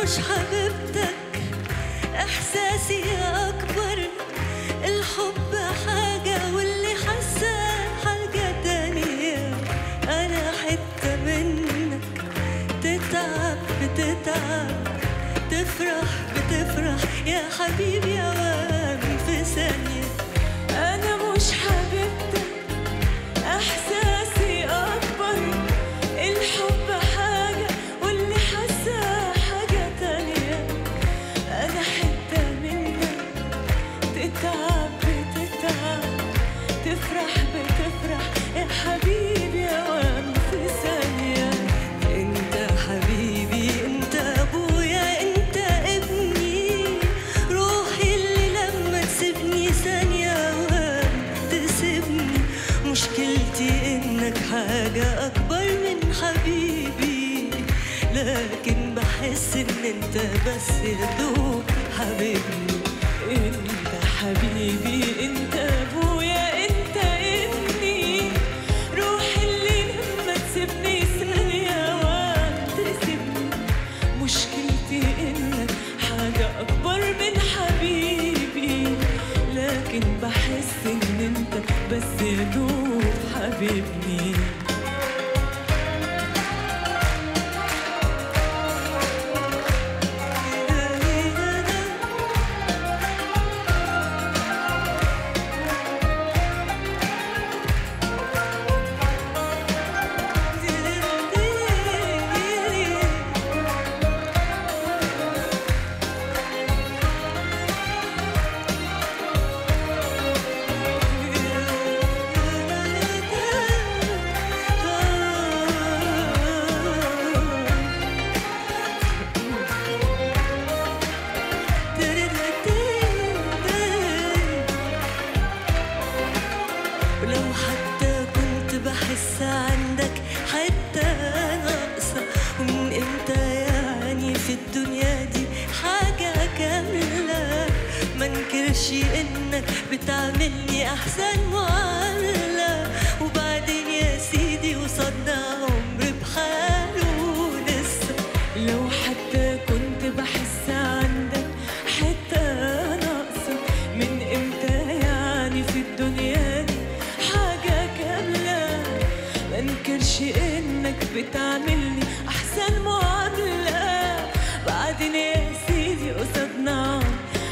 مش حبيبتك احساسي اكبر الحب حاجة واللي حاساه حاجة تانية انا حتة منك تتعب بتتعب تفرح بتفرح يا حبيبي اوام في ثانية أنا مش حبيبتك إحساسي أكبر الحب حاجة واللي حاساه حاجة تانية أنا حتة منك تتعب بتتعب تفرح بتفرح يا حبيبي أوام في ثانية انت حبيبي انت ابويا انت ابني روحي اللي لما تسيبني ثانية وهم تسيبني مشكلتي انك حاجة اكبر من حبيبي لكن بحس ان انت بس يا دوب حبيبني انت حبيبي انت ابويا انت ابني روحي اللي لما تسيبني ثانية وقت تسيبني مشكلتي انك حاجة اكبر من حبيبي لكن بحس ان انت بس يا دوب حبيبني ولو حتى كنت بحس عندك حتى ناقصة ومن امتى يعني في الدنيا دي حاجة كاملة ما انكرش انك بتعاملني احسن معاملة وبعدين يا سيدي وصلنا عمر بحاله لسه لو حتى كنت بحس عندك حتى ناقصة من امتى يعني في الدنيا دي حاجة كاملة منكرش انك بتعملني احسن معاملة بعدين يا سيدي قصدنا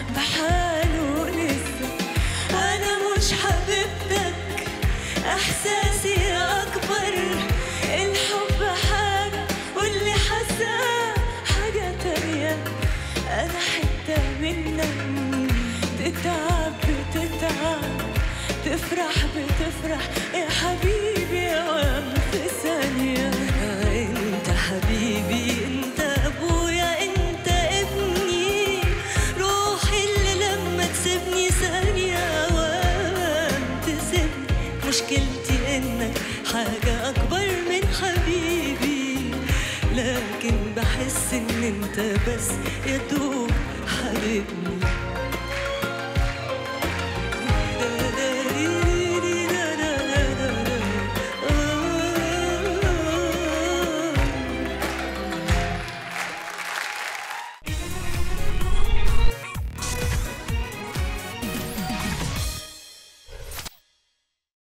بحاله لسه أنا مش حبيبتك إحساسي أكبر الحب حاجة واللي حاساه حاجة تانية أنا حتة منك تتعب بتتعب تفرح بتفرح يا حبيبي أوام في ثانية أنت حبيبي أنت أبويا أنت ابني روحي اللي لما تسيبني ثانية وأوام تسيبني مشكلتي إنك حاجة أكبر من حبيبي لكن بحس إن أنت بس يا دوب حبيبني